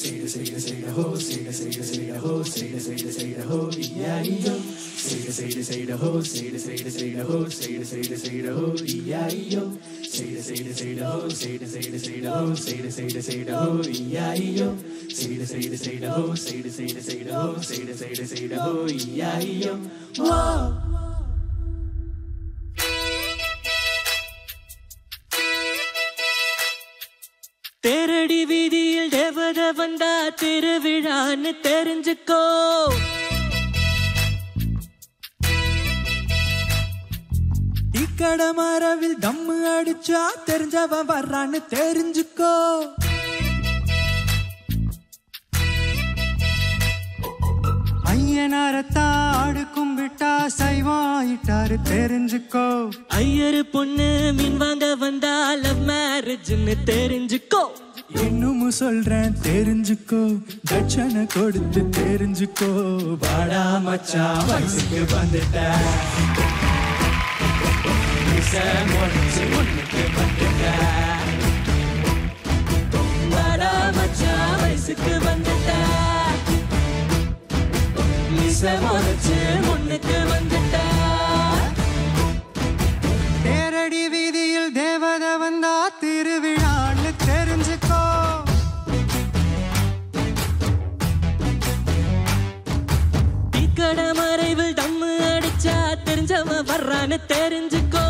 say the say the say the ho, say the say the say the ho, say the say the say the ho, E-I-E-O. Say the say the say the ho, say the say the say the ho, say the say the say the ho, E-I-E-O. Say the say the say the ho, say the say the say the ho, say the say the say the ho, E-I-E-O. Say the say the say the ho, say the say the say the ho, say the say the say the ho, E-I-E-O. Whoa. தேரடி வீதியில் தேவத வந்தா திருவிழான்னு தெரிஞ்சுக்கோ இக்கட மரவில் தம்மு அடிச்சா தெரிஞ்சவன் வர்றான்னு தெரிஞ்சுக்கோ ஐயனாரத்தான் ஆடு கும்பிட்டா சைவம் ஆயிட்டாரு தெரிஞ்சுக்கோ ஐயரு பொண்ணு மீன் வாங்க வந்தா லவ் மேரேஜ்னு தெரிஞ்சுக்கோ இன்னும் சொல்றேன் தெரிஞ்சுக்கோ தட்சணை கொடுத்து தெரிஞ்சுக்கோ வாடா மச்சான் வயசுக்கு வந்துட்ட வாடா மச்சான் வயசுக்கு வந்துட்ட மிச முறைச்சு முன்னுக்கு வந்துட்ட தேரடி வீதியில் தேவத வந்தா திருவிழான்னு தெரிஞ்சுக்கோ இக்கட மறைவில் தம்மு அடிச்சா தெரிஞ்சவன் வர்றான்னு தெரிஞ்சுக்கோ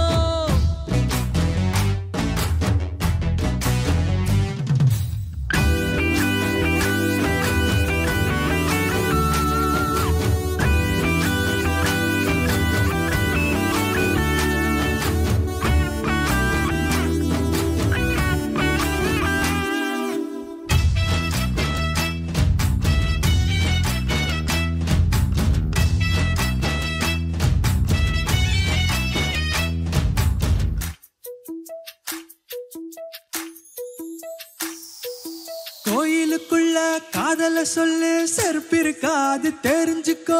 கோயிலுக்குள்ள காதல சொல்லு செருப்பு இருக்காது தெரிஞ்சுக்கோ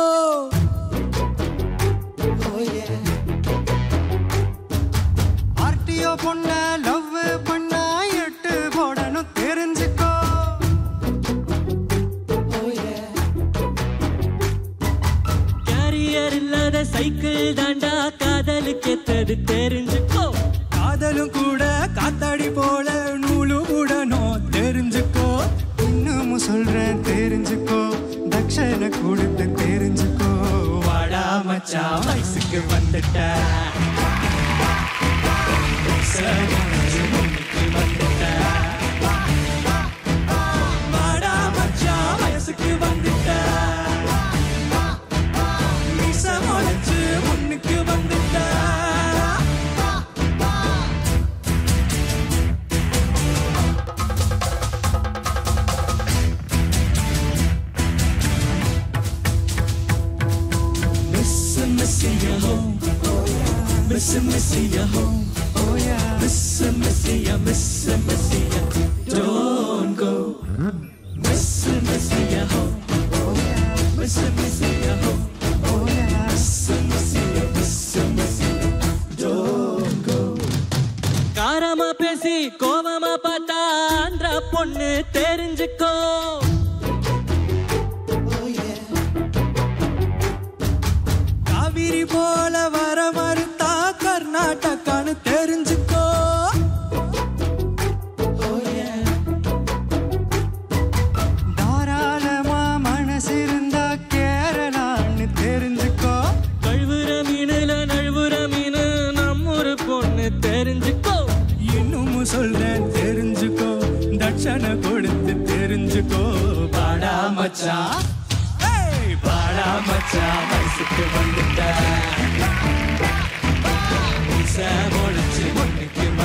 ஆர்டிஓ பொண்ண லவ் பண்ணா எட்டு போடணும் தெரிஞ்சுக்கோ கேரியர் இல்லாத சைக்கிள் தாண்டா காதலுக்கு எத்தது தெரிஞ்சுக்கோ காதலும் கூட காத்தாடி போல நூலும் உடனும் தெரிஞ்சுக்கோ இன்னும் சொல்றேன் தெரிஞ்சுக்கோ தட்சணை கொடுத்து தெரிஞ்சுக்கோ வாடா மச்சான் வயசுக்கு வந்துட்ட வாடா மச்சான் வயசுக்கு வந்துட்ட மீச முளைச்சு முன்னுக்கு வந்துட்ட Miss Missy, your home. Miss Missy, your home. Oh yeah. Miss Missy, ya Miss Missy, ya don't go. Miss Missy, your home. Miss Missy, your home. Miss Missy, ya Miss Missy, ya don't go. காரமா பேசி கோவமா பார்த்தா ஆந்திரா பொண்ணு தெரிஞ்சுக்கோ காவிரி போல வர மறுத்தா கர்நாடகான்னு தெரிஞ்சுக்கோ தாராளமா மனசு இருந்தா கேரளான்னு தெரிஞ்சுக்கோ கழுவுற மீனுல நழுவுற மீனு நம்மொரு பொண்ணு தெரிஞ்சுக்கோ இன்னும் சொல்றேன் தெரிஞ்சுக்கோ தட்சணை கொடுத்து தெரிஞ்சுக்கோ பாடா மச்சான் ஏய், பாடா மச்சான் வயசுக்கு வந்துட்ட Miss முளைச்சு முன்னுக்கு